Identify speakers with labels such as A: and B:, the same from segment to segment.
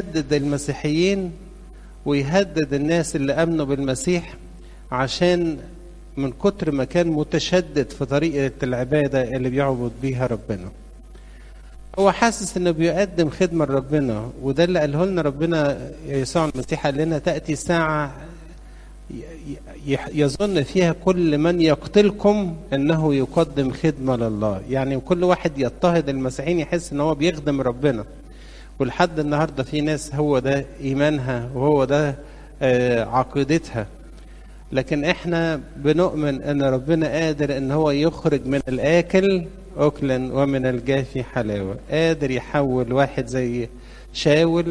A: يهدد المسيحيين ويهدد الناس اللي امنوا بالمسيح عشان من كتر ما كان متشدد في طريقه العباده اللي بيعبد بيها ربنا هو حاسس انه بيقدم خدمه لربنا وده اللي قاله لنا ربنا يسوع المسيح قال لنا تاتي ساعه يظن فيها كل من يقتلكم انه يقدم خدمه لله يعني كل واحد يضطهد المسيحيين يحس ان هو بيخدم ربنا ولحد النهارده في ناس هو ده ايمانها وهو ده عقيدتها لكن احنا بنؤمن ان ربنا قادر ان هو يخرج من الاكل اكلا ومن الجافي حلاوه قادر يحول واحد زي شاول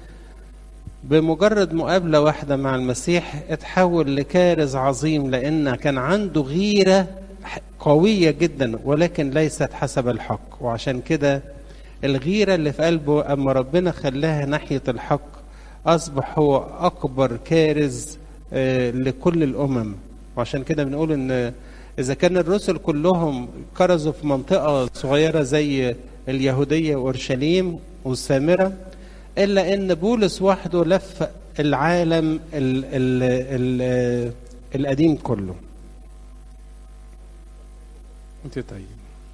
A: بمجرد مقابلة واحدة مع المسيح اتحول لكارث عظيم لأن كان عنده غيرة قوية جدا ولكن ليست حسب الحق وعشان كده الغيرة اللي في قلبه أما ربنا خلاها ناحية الحق أصبح هو أكبر كارث لكل الأمم وعشان كده بنقول إن إذا كان الرسل كلهم كرزوا في منطقة صغيرة زي اليهودية وأورشليم والسامرة إلا إن بولس وحده لف العالم ال ال ال القديم كله. أنت طيب.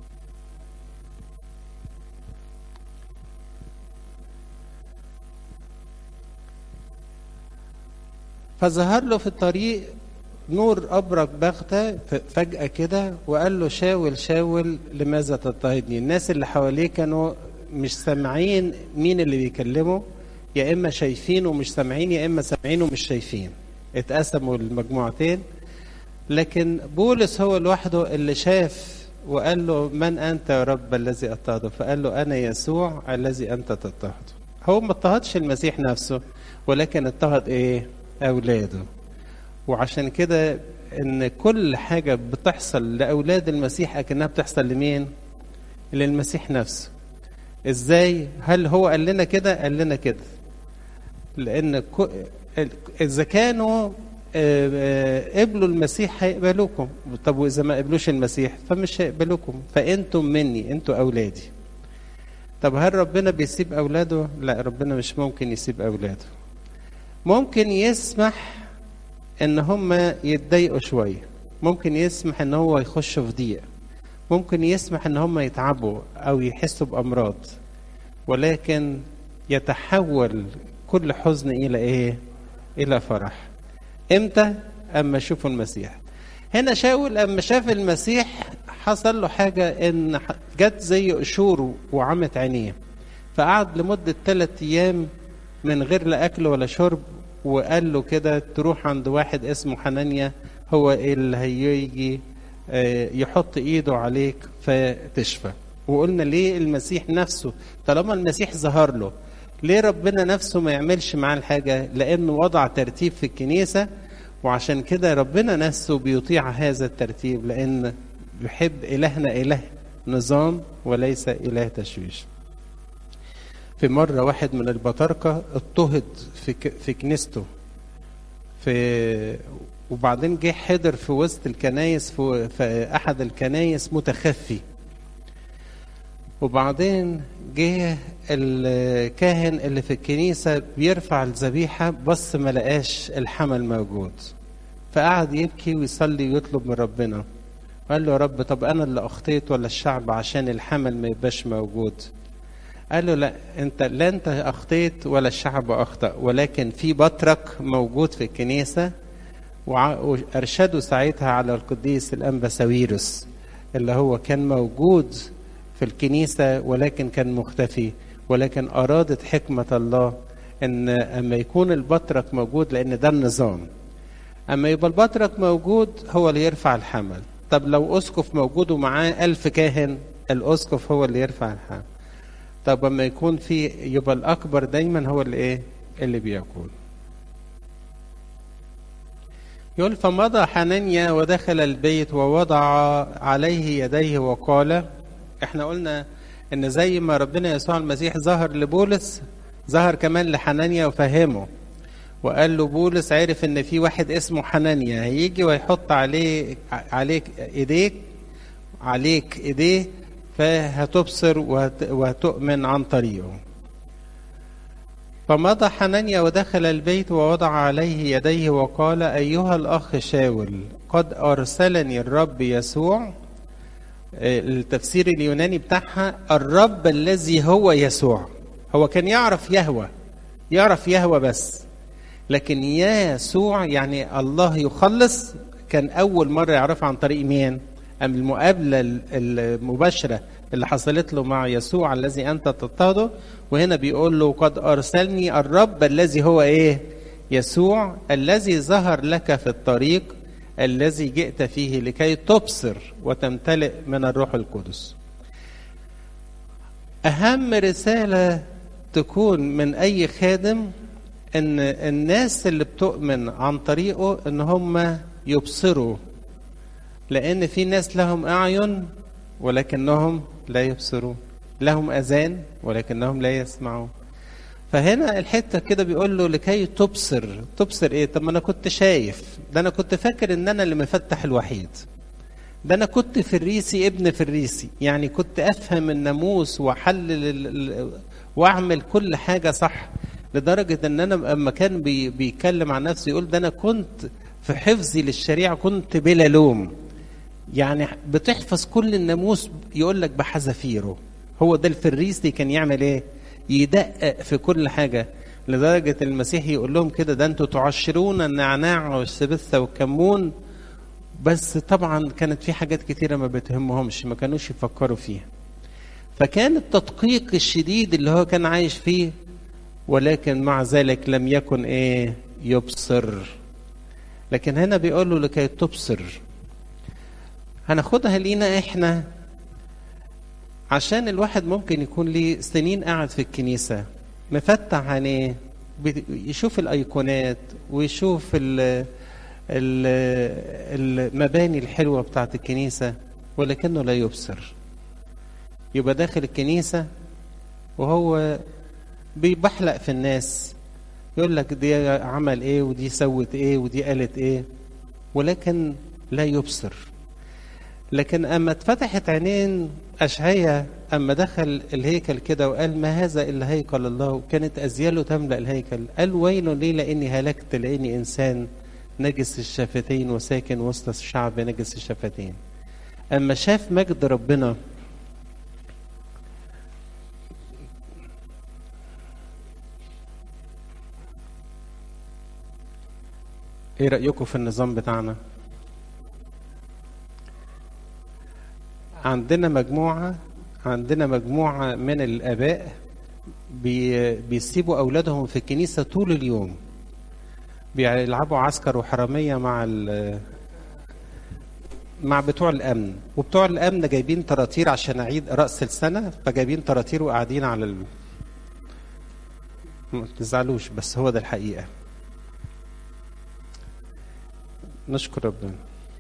A: فظهر له في الطريق نور أبرق بغتة فجأة كده وقال له شاول شاول لماذا تضطهدني الناس اللي حواليه كانوا مش سامعين مين اللي بيكلمه يا إما شايفين ومش سامعين يا إما سامعين ومش شايفين اتقسموا المجموعتين لكن بولس هو لوحده اللي شاف وقال له من أنت يا رب الذي اضطهده فقال له أنا يسوع الذي أنت تضطهده هو ما اضطهدش المسيح نفسه ولكن اضطهد إيه أولاده وعشان كده ان كل حاجة بتحصل لأولاد المسيح أكنها بتحصل لمين؟ للمسيح نفسه. ازاي؟ هل هو قال لنا كده؟ قال لنا كده. لأن إذا كانوا قبلوا المسيح هيقبلوكم، طب وإذا ما قبلوش المسيح فمش هيقبلوكم، فأنتم مني، أنتم أولادي. طب هل ربنا بيسيب أولاده؟ لا ربنا مش ممكن يسيب أولاده. ممكن يسمح ان هم يتضايقوا شويه ممكن يسمح ان هو يخش في ضيق ممكن يسمح ان هم يتعبوا او يحسوا بامراض ولكن يتحول كل حزن الى ايه الى فرح امتى اما شوفوا المسيح هنا شاول اما شاف المسيح حصل له حاجه ان جت زي قشور وعمت عينيه فقعد لمده ثلاثة ايام من غير لا اكل ولا شرب وقال له كده تروح عند واحد اسمه حنانيا هو اللي هيجي يحط ايده عليك فتشفى وقلنا ليه المسيح نفسه طالما المسيح ظهر له ليه ربنا نفسه ما يعملش معاه الحاجة لأنه وضع ترتيب في الكنيسة وعشان كده ربنا نفسه بيطيع هذا الترتيب لأن يحب إلهنا إله نظام وليس إله تشويش في مرة واحد من البطاركة اضطهد في في كنيسته في وبعدين جه حضر في وسط الكنايس في, في أحد الكنايس متخفي وبعدين جه الكاهن اللي في الكنيسة بيرفع الذبيحة بص ما لقاش الحمل موجود فقعد يبكي ويصلي ويطلب من ربنا قال له يا رب طب أنا اللي أخطيت ولا الشعب عشان الحمل ما يبقاش موجود قال له لا انت لا انت اخطيت ولا الشعب اخطا ولكن في بطرك موجود في الكنيسه وارشدوا ساعتها على القديس الانبا ساويرس اللي هو كان موجود في الكنيسه ولكن كان مختفي ولكن ارادت حكمه الله ان اما يكون البطرك موجود لان ده النظام اما يبقى البطرك موجود هو اللي يرفع الحمل طب لو اسقف موجود ومعاه ألف كاهن الاسقف هو اللي يرفع الحمل طب لما يكون في يبقى الاكبر دايما هو اللي ايه اللي بيقول يقول فمضى حنانيا ودخل البيت ووضع عليه يديه وقال احنا قلنا ان زي ما ربنا يسوع المسيح ظهر لبولس ظهر كمان لحنانيا وفهمه وقال له بولس عرف ان في واحد اسمه حنانيا هيجي ويحط عليه عليك ايديك عليك ايديه فهتبصر وهتؤمن عن طريقه فمضى حنانيا ودخل البيت ووضع عليه يديه وقال أيها الأخ شاول قد أرسلني الرب يسوع التفسير اليوناني بتاعها الرب الذي هو يسوع هو كان يعرف يهوى يعرف يهوى بس لكن يسوع يعني الله يخلص كان أول مرة يعرفها عن طريق مين؟ أم المقابلة المباشرة اللي حصلت له مع يسوع الذي أنت تضطهده وهنا بيقول له قد أرسلني الرب الذي هو إيه؟ يسوع الذي ظهر لك في الطريق الذي جئت فيه لكي تبصر وتمتلئ من الروح القدس. أهم رسالة تكون من أي خادم إن الناس اللي بتؤمن عن طريقه إن هم يبصروا لأن في ناس لهم أعين ولكنهم لا يبصرون لهم أذان ولكنهم لا يسمعون فهنا الحته كده بيقول له لكي تبصر تبصر ايه طب ما انا كنت شايف ده انا كنت فاكر ان انا اللي مفتح الوحيد ده انا كنت فريسي ابن فريسي يعني كنت افهم الناموس واحلل واعمل كل حاجه صح لدرجه ان انا لما كان بي بيتكلم عن نفسه يقول ده انا كنت في حفظي للشريعه كنت بلا لوم يعني بتحفظ كل الناموس يقول لك بحذافيره هو ده الفريسي كان يعمل ايه يدقق في كل حاجة لدرجة المسيح يقول لهم كده ده انتوا تعشرون النعناع والسبثة والكمون بس طبعا كانت في حاجات كتيرة ما بتهمهمش ما كانوش يفكروا فيها فكان التدقيق الشديد اللي هو كان عايش فيه ولكن مع ذلك لم يكن ايه يبصر لكن هنا بيقول له لكي تبصر هناخدها لينا احنا عشان الواحد ممكن يكون ليه سنين قاعد في الكنيسة مفتح عينيه يشوف الأيقونات ويشوف ال ال المباني الحلوة بتاعت الكنيسة ولكنه لا يبصر يبقى داخل الكنيسة وهو بيبحلق في الناس يقول لك دي عمل ايه ودي سوت ايه ودي قالت ايه ولكن لا يبصر لكن اما اتفتحت عينين اشعيا اما دخل الهيكل كده وقال ما هذا الا هيكل الله وكانت ازياله تملا الهيكل قال ويل لي لاني هلكت لاني انسان نجس الشفتين وساكن وسط الشعب نجس الشفتين اما شاف مجد ربنا ايه رايكم في النظام بتاعنا عندنا مجموعة عندنا مجموعة من الآباء بي بيسيبوا أولادهم في الكنيسة طول اليوم بيلعبوا عسكر وحرامية مع مع بتوع الأمن وبتوع الأمن جايبين طراطير عشان أعيد رأس السنة فجايبين طراطير وقاعدين على ال... ما تزعلوش بس هو ده الحقيقة نشكر ربنا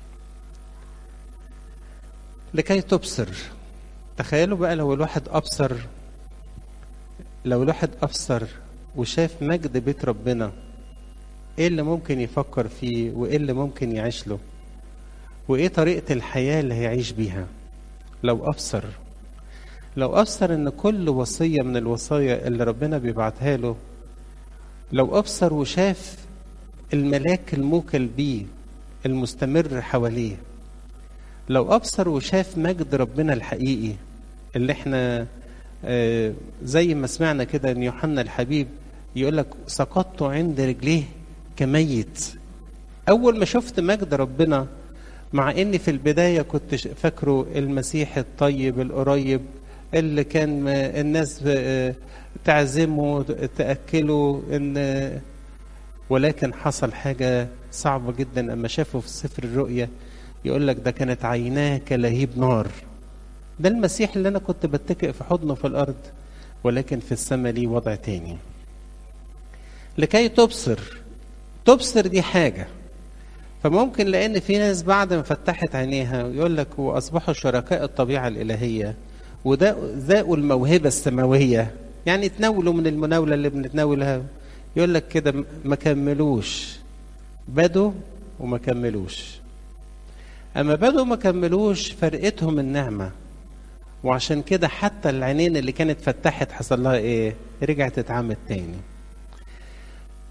A: لكي تبصر تخيلوا بقى لو الواحد أبصر لو الواحد أبصر وشاف مجد بيت ربنا إيه اللي ممكن يفكر فيه وإيه اللي ممكن يعيش له وإيه طريقة الحياة اللي هيعيش بيها لو أبصر لو أبصر إن كل وصية من الوصايا اللي ربنا بيبعتها له لو أبصر وشاف الملاك الموكل بيه المستمر حواليه لو أبصر وشاف مجد ربنا الحقيقي اللي احنا آه زي ما سمعنا كده ان يوحنا الحبيب يقول لك سقطت عند رجليه كميت اول ما شفت مجد ربنا مع اني في البدايه كنت فاكره المسيح الطيب القريب اللي كان الناس تعزمه تاكله ان ولكن حصل حاجه صعبه جدا اما شافه في سفر الرؤيا يقول لك ده كانت عيناه كلهيب نار ده المسيح اللي انا كنت بتكئ في حضنه في الارض ولكن في السماء ليه وضع تاني لكي تبصر تبصر دي حاجة فممكن لأن في ناس بعد ما فتحت عينيها يقول لك وأصبحوا شركاء الطبيعة الإلهية وده ذاقوا الموهبة السماوية يعني تناولوا من المناولة اللي بنتناولها يقول لك كده ما كملوش بدوا وما كملوش اما بدوا ما كملوش فرقتهم النعمه وعشان كده حتى العينين اللي كانت فتحت حصل لها ايه رجعت اتعمت تاني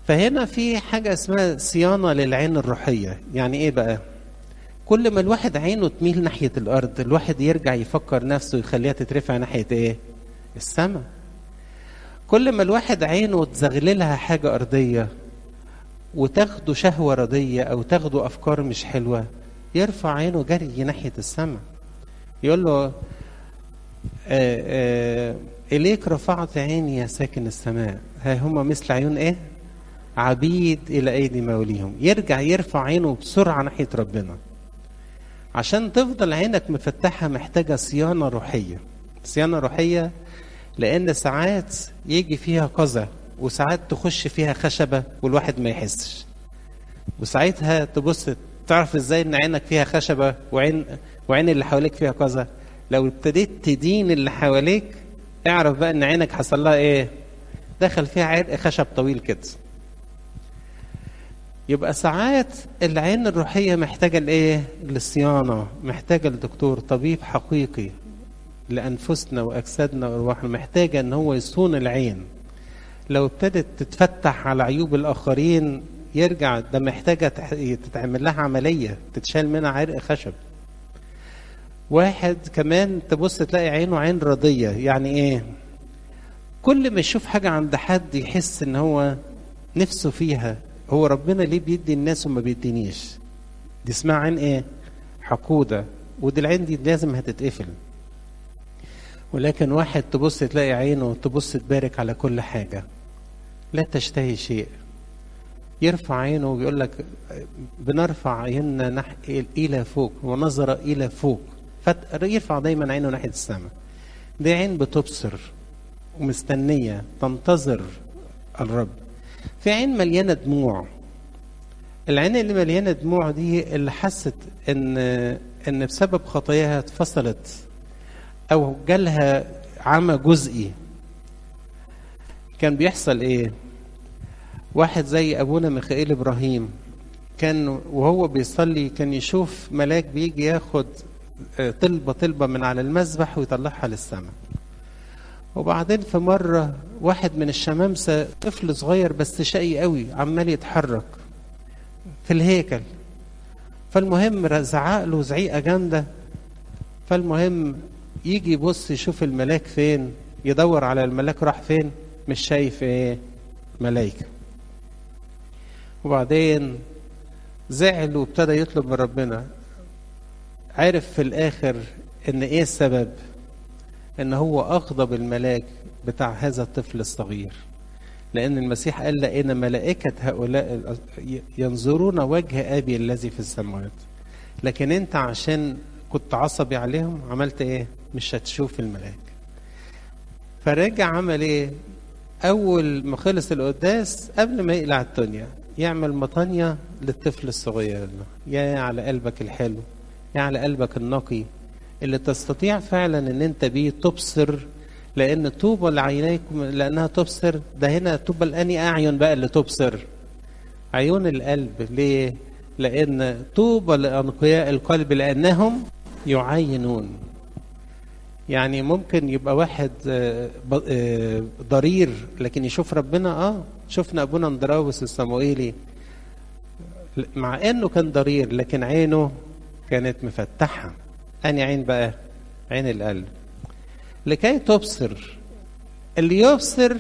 A: فهنا في حاجة اسمها صيانة للعين الروحية يعني ايه بقى كل ما الواحد عينه تميل ناحية الأرض الواحد يرجع يفكر نفسه يخليها تترفع ناحية ايه السماء كل ما الواحد عينه تزغللها حاجة أرضية وتاخده شهوة رضية أو تاخده أفكار مش حلوة يرفع عينه جري ناحية السماء يقول له آآ آآ إليك رفعت عيني يا ساكن السماء ها هم مثل عيون إيه عبيد إلى أيدي موليهم يرجع يرفع عينه بسرعة ناحية ربنا عشان تفضل عينك مفتحة محتاجة صيانة روحية صيانة روحية لأن ساعات يجي فيها قذى وساعات تخش فيها خشبة والواحد ما يحسش وساعتها تبص تعرف ازاي ان عينك فيها خشبة وعين وعين اللي حواليك فيها قذى لو ابتديت تدين اللي حواليك اعرف بقى ان عينك حصل لها ايه دخل فيها عرق خشب طويل كده يبقى ساعات العين الروحية محتاجة لإيه؟ للصيانة، محتاجة لدكتور طبيب حقيقي لأنفسنا وأجسادنا وأرواحنا، محتاجة إن هو يصون العين. لو ابتدت تتفتح على عيوب الآخرين يرجع ده محتاجة تتعمل لها عملية تتشال منها عرق خشب. واحد كمان تبص تلاقي عينه عين رضية، يعني إيه؟ كل ما يشوف حاجة عند حد يحس إن هو نفسه فيها هو ربنا ليه بيدي الناس وما بيدينيش دي اسمها عين ايه حقودة ودي العين دي لازم هتتقفل ولكن واحد تبص تلاقي عينه تبص تبارك على كل حاجة لا تشتهي شيء يرفع عينه ويقول لك بنرفع عيننا نح... إلى فوق ونظر إلى فوق فيرفع دايما عينه ناحية السماء دي عين بتبصر ومستنية تنتظر الرب في عين مليانه دموع العين اللي مليانه دموع دي اللي حست ان ان بسبب خطاياها اتفصلت او جالها عمى جزئي كان بيحصل ايه واحد زي ابونا ميخائيل ابراهيم كان وهو بيصلي كان يشوف ملاك بيجي ياخد طلبه طلبه من على المذبح ويطلعها للسماء وبعدين في مرة واحد من الشمامسة طفل صغير بس شقي قوي عمال يتحرك في الهيكل فالمهم زعق له زعيقة جامدة فالمهم يجي يبص يشوف الملاك فين يدور على الملاك راح فين مش شايف ايه ملايكة وبعدين زعل وابتدى يطلب من ربنا عرف في الاخر ان ايه السبب ان هو اغضب الملاك بتاع هذا الطفل الصغير لان المسيح قال لان ملائكه هؤلاء ينظرون وجه ابي الذي في السماوات لكن انت عشان كنت عصبي عليهم عملت ايه مش هتشوف الملاك فرجع عمل ايه اول ما خلص القداس قبل ما يقلع الدنيا يعمل مطانية للطفل الصغير يا على قلبك الحلو يا على قلبك النقي اللي تستطيع فعلا ان انت بيه تبصر لان طوبى لعينيكم لانها تبصر ده هنا طوبى لاني اعين بقى اللي تبصر عيون القلب ليه لان طوبى لانقياء القلب لانهم يعينون يعني ممكن يبقى واحد ضرير لكن يشوف ربنا اه شفنا ابونا اندراوس الصموئيلي مع انه كان ضرير لكن عينه كانت مفتحه أني عين بقى عين القلب لكي تبصر اللي يبصر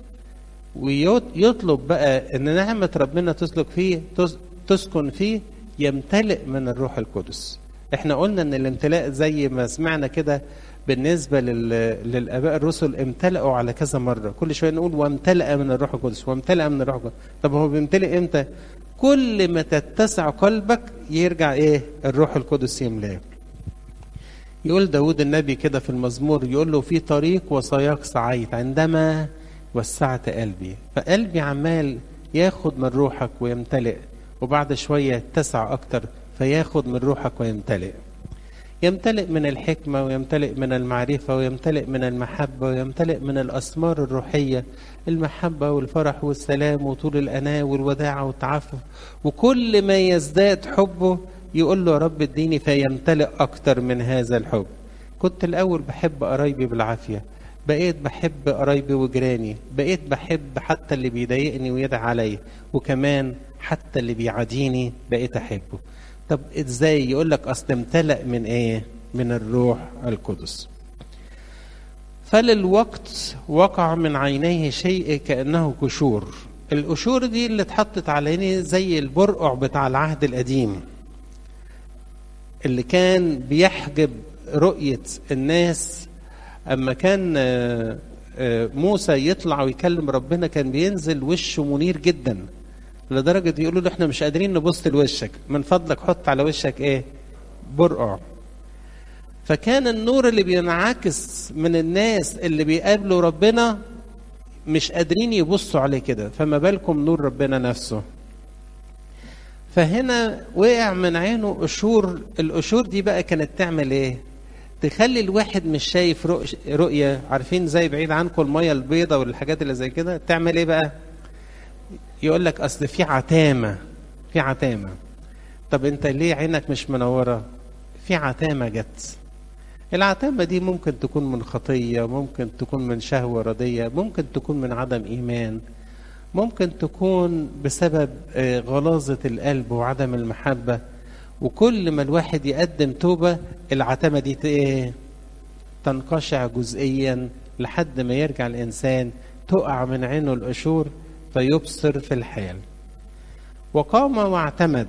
A: ويطلب بقى ان نعمة ربنا تسلك فيه تسكن فيه يمتلئ من الروح القدس احنا قلنا ان الامتلاء زي ما سمعنا كده بالنسبة للآباء الرسل امتلأوا على كذا مرة كل شوية نقول وامتلأ من الروح القدس وامتلأ من الروح القدس طب هو بيمتلئ امتى كل ما تتسع قلبك يرجع ايه الروح القدس يملاك يقول داود النبي كده في المزمور يقول له في طريق وسياق سعيت عندما وسعت قلبي فقلبي عمال ياخد من روحك ويمتلئ وبعد شوية يتسع أكتر فياخد من روحك ويمتلئ يمتلئ من الحكمة ويمتلئ من المعرفة ويمتلئ من المحبة ويمتلئ من الأثمار الروحية المحبة والفرح والسلام وطول الأناة والوداعة والتعفف وكل ما يزداد حبه يقول له يا رب اديني فيمتلئ أكتر من هذا الحب كنت الأول بحب قرايبي بالعافية بقيت بحب قرايبي وجيراني بقيت بحب حتى اللي بيضايقني ويدعي عليا وكمان حتى اللي بيعاديني بقيت احبه طب ازاي يقول لك اصل امتلأ من ايه من الروح القدس فللوقت وقع من عينيه شيء كأنه قشور القشور دي اللي اتحطت على عينيه زي البرقع بتاع العهد القديم اللي كان بيحجب رؤية الناس أما كان موسى يطلع ويكلم ربنا كان بينزل وشه منير جدا لدرجة يقولوا له احنا مش قادرين نبص لوشك من فضلك حط على وشك ايه برقع فكان النور اللي بينعكس من الناس اللي بيقابلوا ربنا مش قادرين يبصوا عليه كده فما بالكم نور ربنا نفسه فهنا وقع من عينه قشور القشور دي بقى كانت تعمل ايه تخلي الواحد مش شايف رؤية عارفين زي بعيد عنكم المية البيضة والحاجات اللي زي كده تعمل ايه بقى يقول لك اصل في عتامة في عتامة طب انت ليه عينك مش منورة في عتامة جت العتامة دي ممكن تكون من خطية ممكن تكون من شهوة ردية ممكن تكون من عدم إيمان ممكن تكون بسبب غلاظة القلب وعدم المحبة وكل ما الواحد يقدم توبة العتامة دي تنقشع جزئيا لحد ما يرجع الإنسان تقع من عينه القشور فيبصر في الحال وقام واعتمد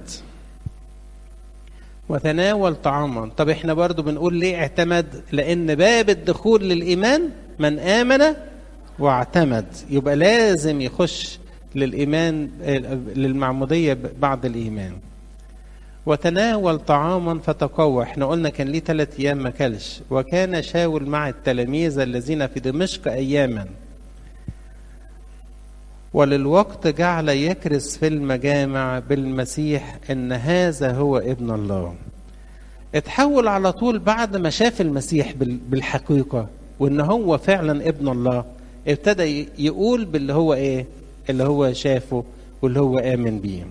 A: وتناول طعاما طب احنا برضو بنقول ليه اعتمد لان باب الدخول للايمان من امن واعتمد يبقى لازم يخش للايمان للمعموديه بعد الايمان وتناول طعاما فتقوى احنا قلنا كان ليه ثلاث ايام ما كلش وكان شاول مع التلاميذ الذين في دمشق اياما وللوقت جعل يكرس في المجامع بالمسيح ان هذا هو ابن الله اتحول على طول بعد ما شاف المسيح بالحقيقة وان هو فعلا ابن الله ابتدى يقول باللي هو ايه اللي هو شافه واللي هو آمن بيه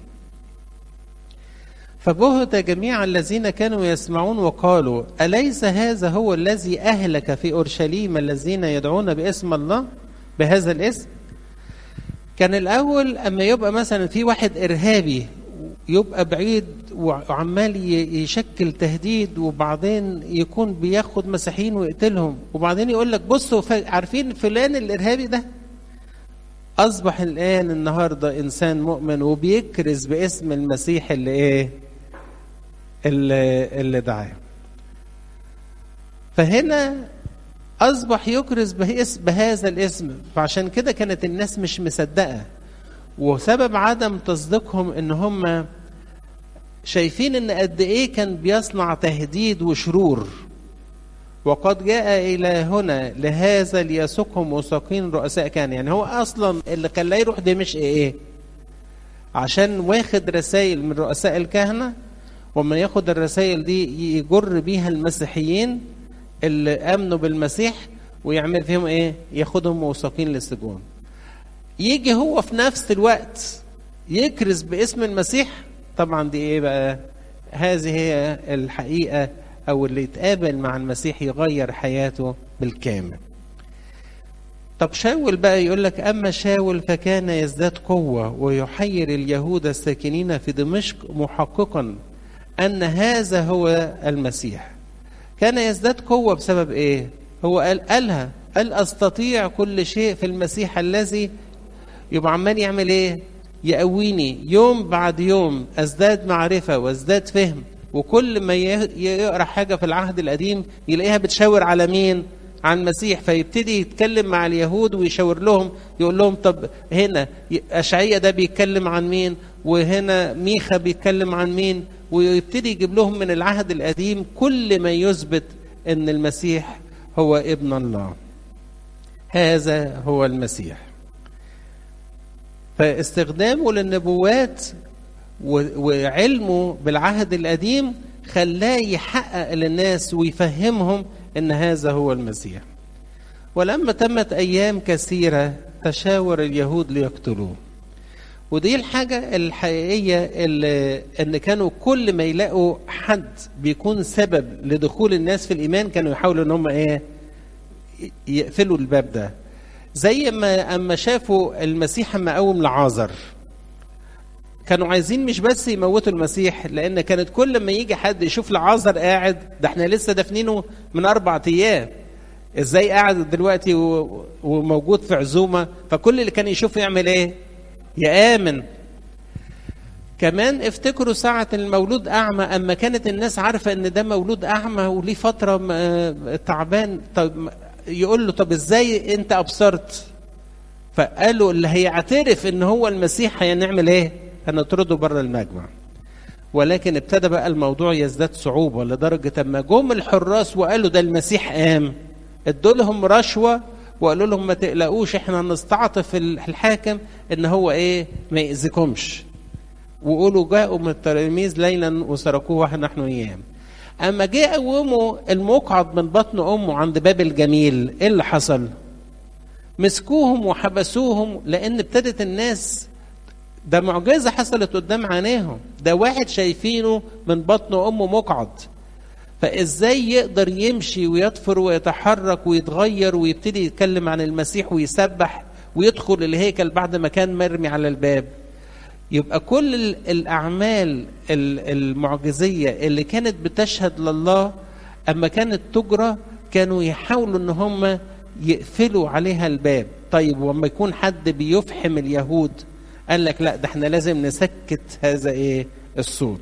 A: فبهت جميع الذين كانوا يسمعون وقالوا أليس هذا هو الذي أهلك في أورشليم الذين يدعون باسم الله بهذا الاسم كان الأول أما يبقى مثلا في واحد إرهابي يبقى بعيد وعمال يشكل تهديد وبعدين يكون بياخد مسيحيين ويقتلهم وبعدين يقول لك بصوا عارفين فلان الإرهابي ده أصبح الآن النهاردة إنسان مؤمن وبيكرز باسم المسيح اللي إيه اللي, اللي دعاه فهنا أصبح يكرز باسم بهذا الاسم فعشان كده كانت الناس مش مصدقة وسبب عدم تصديقهم ان هم شايفين ان قد ايه كان بيصنع تهديد وشرور وقد جاء الى هنا لهذا ليسوقهم وساقين رؤساء كان يعني هو اصلا اللي خلاه يروح دمشق ايه عشان واخد رسائل من رؤساء الكهنه وما ياخد الرسائل دي يجر بيها المسيحيين اللي امنوا بالمسيح ويعمل فيهم ايه ياخدهم موثقين للسجون يجي هو في نفس الوقت يكرز باسم المسيح طبعا دي ايه بقى هذه هي الحقيقه او اللي يتقابل مع المسيح يغير حياته بالكامل طب شاول بقى يقول لك اما شاول فكان يزداد قوه ويحير اليهود الساكنين في دمشق محققا ان هذا هو المسيح كان يزداد قوه بسبب ايه هو قال قالها قال استطيع كل شيء في المسيح الذي يبقى عمال يعمل ايه يقويني يوم بعد يوم ازداد معرفه وازداد فهم وكل ما يقرا حاجه في العهد القديم يلاقيها بتشاور على مين عن المسيح فيبتدي يتكلم مع اليهود ويشاور لهم يقول لهم طب هنا اشعياء ده بيتكلم عن مين وهنا ميخا بيتكلم عن مين ويبتدي يجيب لهم من العهد القديم كل ما يثبت ان المسيح هو ابن الله هذا هو المسيح فاستخدامه للنبوات وعلمه بالعهد القديم خلاه يحقق للناس ويفهمهم ان هذا هو المسيح ولما تمت ايام كثيره تشاور اليهود ليقتلوه ودي الحاجة الحقيقية اللي ان كانوا كل ما يلاقوا حد بيكون سبب لدخول الناس في الايمان كانوا يحاولوا ان هم ايه يقفلوا الباب ده زي ما اما شافوا المسيح اما قوم لعازر كانوا عايزين مش بس يموتوا المسيح لان كانت كل ما يجي حد يشوف لعازر قاعد ده احنا لسه دافنينه من اربع ايام ازاي قاعد دلوقتي وموجود في عزومه فكل اللي كان يشوفه يعمل ايه يامن كمان افتكروا ساعة المولود أعمى أما كانت الناس عارفة إن ده مولود أعمى وليه فترة تعبان طب يقول له طب إزاي أنت أبصرت؟ فقالوا اللي هيعترف إن هو المسيح هنعمل إيه؟ هنطرده بره المجمع. ولكن ابتدى بقى الموضوع يزداد صعوبة لدرجة أما جم الحراس وقالوا ده المسيح قام ادوا لهم رشوة وقالوا لهم ما تقلقوش احنا نستعطف الحاكم ان هو ايه ما يأذيكمش وقولوا جاءوا من التلاميذ ليلا وسرقوه نحن ايام اما جه قوموا المقعد من بطن امه عند باب الجميل ايه اللي حصل مسكوهم وحبسوهم لان ابتدت الناس ده معجزه حصلت قدام عينيهم ده واحد شايفينه من بطن امه مقعد فازاي يقدر يمشي ويطفر ويتحرك ويتغير ويبتدي يتكلم عن المسيح ويسبح ويدخل الهيكل بعد ما كان مرمي على الباب يبقى كل الأعمال المعجزية اللي كانت بتشهد لله أما كانت تجرى كانوا يحاولوا أن هم يقفلوا عليها الباب طيب وما يكون حد بيفحم اليهود قال لك لا ده احنا لازم نسكت هذا ايه الصوت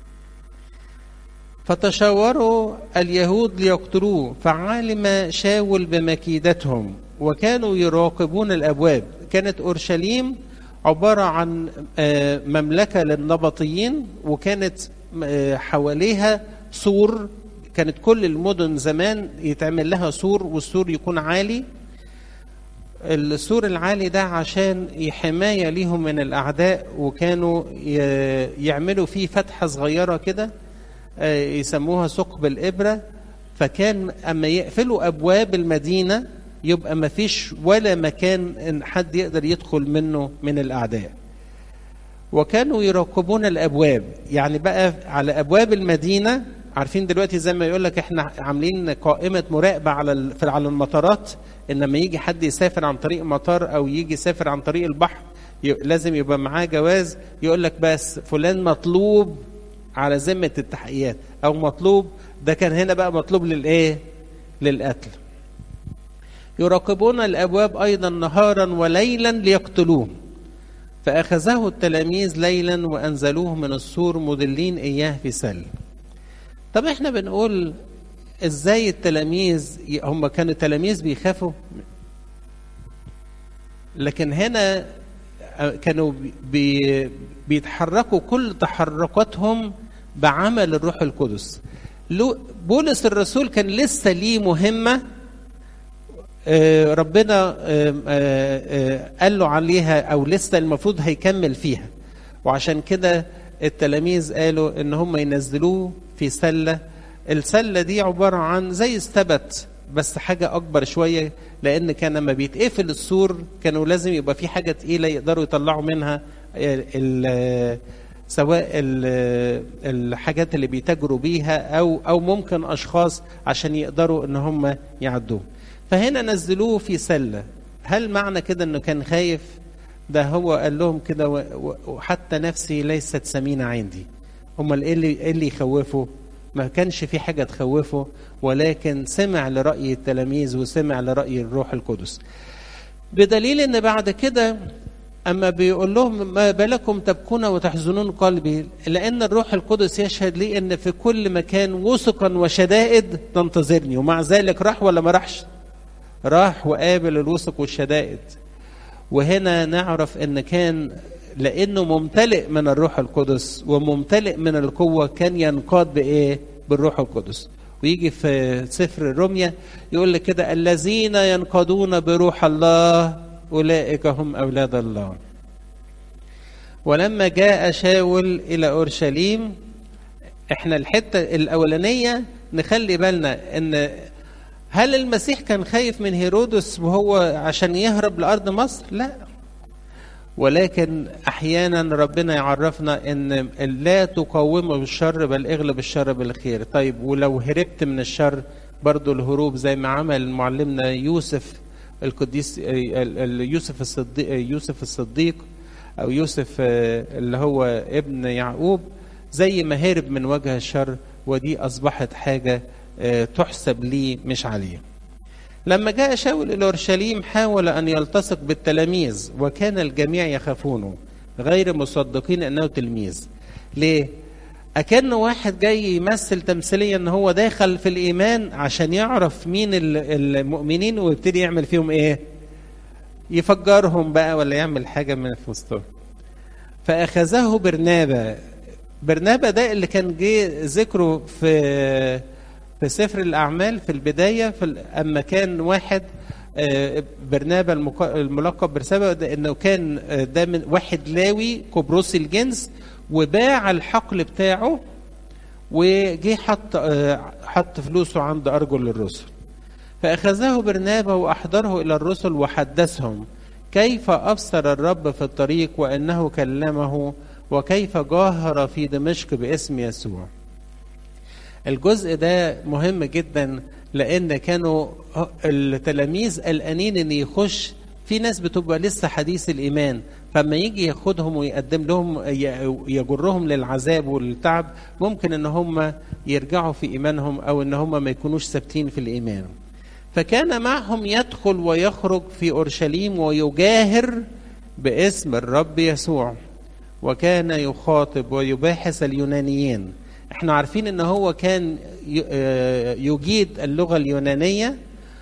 A: فتشاوروا اليهود ليقتلوه فعلم شاول بمكيدتهم وكانوا يراقبون الابواب كانت اورشليم عبارة عن مملكة للنبطيين وكانت حواليها سور كانت كل المدن زمان يتعمل لها سور والسور يكون عالي السور العالي ده عشان حماية ليهم من الأعداء وكانوا يعملوا فيه فتحة صغيرة كده يسموها ثقب الإبرة فكان أما يقفلوا أبواب المدينة يبقى ما فيش ولا مكان ان حد يقدر يدخل منه من الاعداء وكانوا يراقبون الابواب يعني بقى على ابواب المدينه عارفين دلوقتي زي ما يقول لك احنا عاملين قائمه مراقبه على على المطارات ان لما يجي حد يسافر عن طريق مطار او يجي يسافر عن طريق البحر لازم يبقى معاه جواز يقول لك بس فلان مطلوب على ذمه التحقيقات او مطلوب ده كان هنا بقى مطلوب للايه للقتل يراقبون الابواب ايضا نهارا وليلا ليقتلوه فاخذه التلاميذ ليلا وانزلوه من السور مدلين اياه في سل طب احنا بنقول ازاي التلاميذ هم كانوا تلاميذ بيخافوا لكن هنا كانوا بي بيتحركوا كل تحركاتهم بعمل الروح القدس بولس الرسول كان لسه ليه مهمه ربنا قال له عليها او لسه المفروض هيكمل فيها وعشان كده التلاميذ قالوا ان هم ينزلوه في سله السله دي عباره عن زي استبت بس حاجه اكبر شويه لان كان لما بيتقفل السور كانوا لازم يبقى في حاجه تقيله يقدروا يطلعوا منها ال سواء الحاجات اللي بيتاجروا بيها او او ممكن اشخاص عشان يقدروا ان هم يعدوه فهنا نزلوه في سله هل معنى كده انه كان خايف ده هو قال لهم كده وحتى نفسي ليست سمينه عندي امال ايه اللي ايه اللي يخوفه ما كانش في حاجه تخوفه ولكن سمع لراي التلاميذ وسمع لراي الروح القدس بدليل ان بعد كده اما بيقول لهم ما بالكم تبكون وتحزنون قلبي لان الروح القدس يشهد لي ان في كل مكان وثقا وشدائد تنتظرني ومع ذلك راح ولا ما راحش راح وقابل الوثق والشدائد وهنا نعرف ان كان لانه ممتلئ من الروح القدس وممتلئ من القوه كان ينقاد بايه بالروح القدس ويجي في سفر الرمية يقول لك كده الذين ينقضون بروح الله أولئك هم أولاد الله ولما جاء شاول إلى أورشليم احنا الحتة الأولانية نخلي بالنا ان هل المسيح كان خايف من هيرودس وهو عشان يهرب لأرض مصر؟ لا ولكن احيانا ربنا يعرفنا ان لا تقاوموا بالشر بل اغلب الشر بالخير طيب ولو هربت من الشر برضو الهروب زي ما عمل معلمنا يوسف القديس يوسف الصديق يوسف الصديق او يوسف اللي هو ابن يعقوب زي ما هرب من وجه الشر ودي اصبحت حاجه تحسب لي مش عليه لما جاء شاول الى اورشليم حاول ان يلتصق بالتلاميذ وكان الجميع يخافونه غير مصدقين انه تلميذ ليه أكنه واحد جاي يمثل تمثيليا ان هو داخل في الايمان عشان يعرف مين المؤمنين ويبتدي يعمل فيهم ايه يفجرهم بقى ولا يعمل حاجه من في وسطهم فاخذه برنابا برنابا ده اللي كان جه ذكره في في سفر الاعمال في البدايه في اما كان واحد برنابا الملقب برسابة ده انه كان ده من واحد لاوي قبرصي الجنس وباع الحقل بتاعه وجه حط حط فلوسه عند ارجل الرسل فاخذه برنابا واحضره الى الرسل وحدثهم كيف ابصر الرب في الطريق وانه كلمه وكيف جاهر في دمشق باسم يسوع الجزء ده مهم جدا لان كانوا التلاميذ قلقانين ان يخش في ناس بتبقى لسه حديث الايمان فما يجي ياخدهم ويقدم لهم يجرهم للعذاب والتعب ممكن ان هم يرجعوا في ايمانهم او ان هم ما يكونوش ثابتين في الايمان فكان معهم يدخل ويخرج في اورشليم ويجاهر باسم الرب يسوع وكان يخاطب ويباحث اليونانيين احنا عارفين ان هو كان يجيد اللغه اليونانيه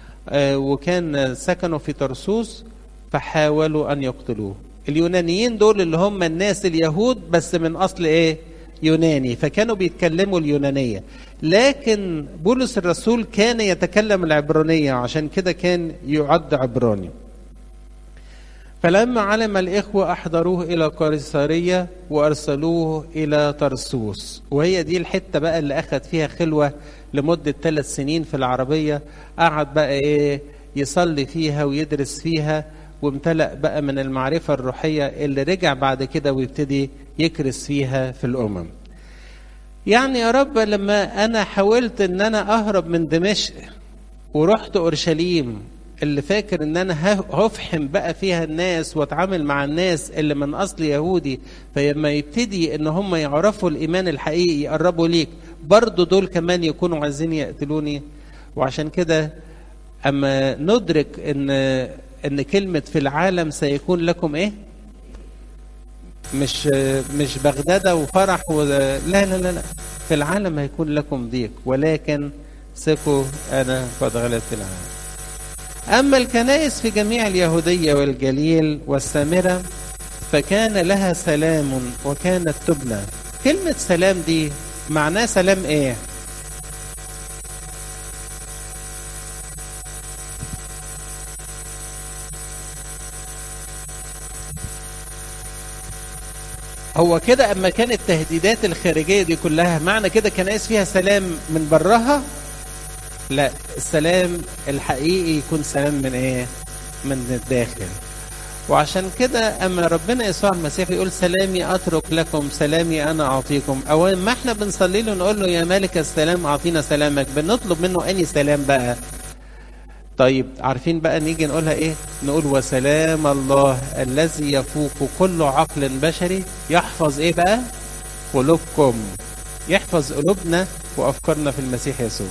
A: وكان سكنوا في طرسوس فحاولوا ان يقتلوه اليونانيين دول اللي هم الناس اليهود بس من اصل ايه يوناني فكانوا بيتكلموا اليونانيه لكن بولس الرسول كان يتكلم العبرانيه عشان كده كان يعد عبراني فلما علم الإخوة أحضروه إلى قيصرية وأرسلوه إلى طرسوس وهي دي الحتة بقى اللي أخذ فيها خلوة لمدة ثلاث سنين في العربية قعد بقى إيه يصلي فيها ويدرس فيها وامتلأ بقى من المعرفة الروحية اللي رجع بعد كده ويبتدي يكرس فيها في الأمم يعني يا رب لما أنا حاولت أن أنا أهرب من دمشق ورحت أورشليم اللي فاكر ان انا هفحم بقى فيها الناس واتعامل مع الناس اللي من اصل يهودي فلما يبتدي ان هم يعرفوا الايمان الحقيقي يقربوا ليك برضو دول كمان يكونوا عايزين يقتلوني وعشان كده اما ندرك ان ان كلمه في العالم سيكون لكم ايه مش مش بغدادة وفرح و... لا لا لا لا في العالم هيكون لكم ضيق ولكن ثقوا انا قد غلبت العالم أما الكنائس في جميع اليهودية والجليل والسامرة فكان لها سلام وكانت تبنى كلمة سلام دي معناه سلام إيه؟ هو كده اما كانت التهديدات الخارجيه دي كلها معنى كده كنائس فيها سلام من براها لا السلام الحقيقي يكون سلام من ايه من الداخل وعشان كده اما ربنا يسوع المسيح يقول سلامي اترك لكم سلامي انا اعطيكم او ما احنا بنصلي له نقول له يا مالك السلام اعطينا سلامك بنطلب منه اني سلام بقى طيب عارفين بقى نيجي نقولها ايه نقول وسلام الله الذي يفوق كل عقل بشري يحفظ ايه بقى قلوبكم يحفظ قلوبنا وافكارنا في المسيح يسوع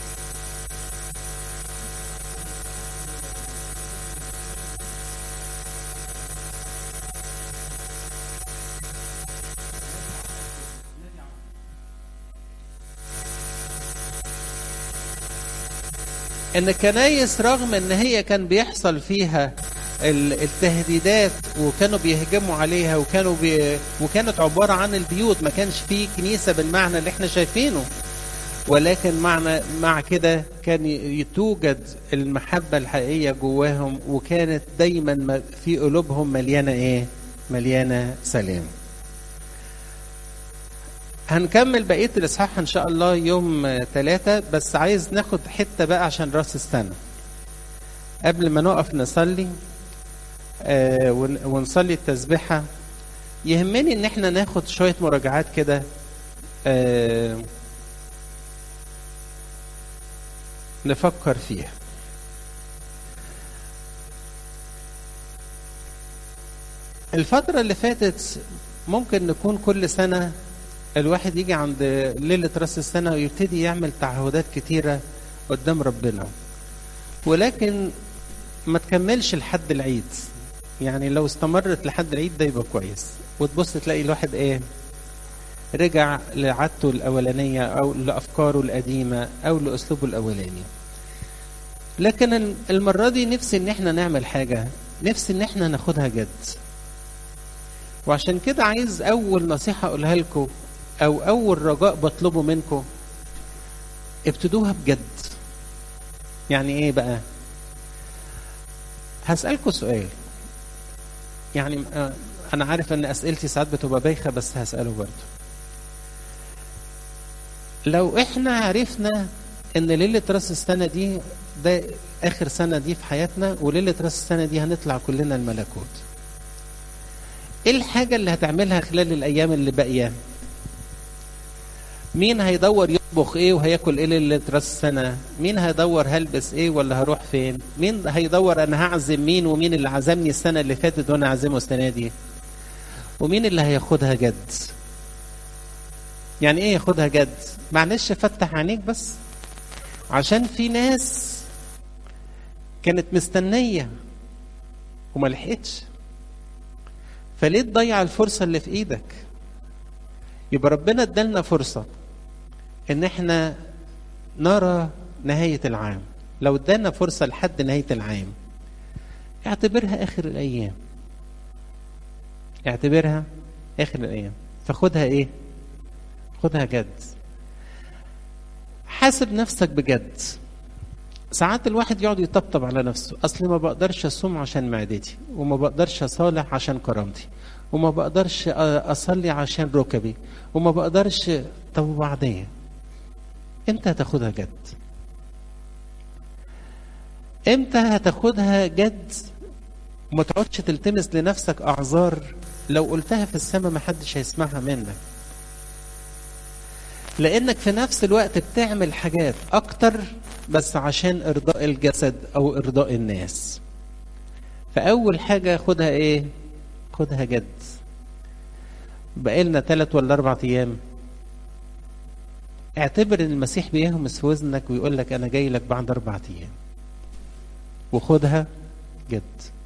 A: ان الكنايس رغم ان هي كان بيحصل فيها التهديدات وكانوا بيهجموا عليها وكانوا بي وكانت عباره عن البيوت ما كانش فيه كنيسه بالمعنى اللي احنا شايفينه ولكن معنى مع كده كان توجد المحبه الحقيقيه جواهم وكانت دايما في قلوبهم مليانه ايه؟ مليانه سلام. هنكمل بقيه الاصحاح ان شاء الله يوم ثلاثة بس عايز ناخد حته بقى عشان راس السنه. قبل ما نقف نصلي آه ونصلي التسبيحه يهمني ان احنا ناخد شويه مراجعات كده آه نفكر فيها الفترة اللي فاتت ممكن نكون كل سنة الواحد يجي عند ليلة راس السنة ويبتدي يعمل تعهدات كتيرة قدام ربنا ولكن ما تكملش لحد العيد يعني لو استمرت لحد العيد ده يبقى كويس وتبص تلاقي الواحد ايه رجع لعادته الأولانية أو لأفكاره القديمة أو لأسلوبه الأولاني لكن المرة دي نفسي إن احنا نعمل حاجة نفسي إن احنا ناخدها جد وعشان كده عايز أول نصيحة أقولها لكم أو أول رجاء بطلبه منكم ابتدوها بجد يعني إيه بقى؟ هسألكم سؤال يعني أنا عارف إن أسئلتي ساعات بتبقى بايخة بس هسأله برضه لو إحنا عرفنا إن ليلة راس السنة دي ده آخر سنة دي في حياتنا وليلة راس السنة دي هنطلع كلنا الملكوت ايه الحاجة اللي هتعملها خلال الأيام اللي باقية؟ مين هيدور يطبخ ايه وهياكل ايه ليلة راس السنة؟ مين هيدور هلبس ايه ولا هروح فين؟ مين هيدور انا هعزم مين ومين اللي عزمني السنة اللي فاتت وانا عازمه السنة دي؟ ومين اللي هياخدها جد؟ يعني ايه ياخدها جد؟ معلش فتح عينيك بس عشان في ناس كانت مستنية وما لحقتش فليه تضيع الفرصة اللي في ايدك يبقى ربنا ادالنا فرصة ان احنا نرى نهاية العام لو ادانا فرصة لحد نهاية العام اعتبرها اخر الايام اعتبرها اخر الايام فخدها ايه خدها جد حاسب نفسك بجد ساعات الواحد يقعد يطبطب على نفسه اصل ما بقدرش اصوم عشان معدتي وما بقدرش اصالح عشان كرامتي وما بقدرش اصلي عشان ركبي وما بقدرش طب وبعدين انت هتاخدها جد امتى هتاخدها جد وما تقعدش تلتمس لنفسك اعذار لو قلتها في السماء ما حدش هيسمعها منك لانك في نفس الوقت بتعمل حاجات اكتر بس عشان ارضاء الجسد او ارضاء الناس فاول حاجه خدها ايه خدها جد بقالنا ثلاث ولا اربع ايام اعتبر ان المسيح بيهمس في وزنك ويقول لك انا جاي لك بعد اربع ايام وخدها جد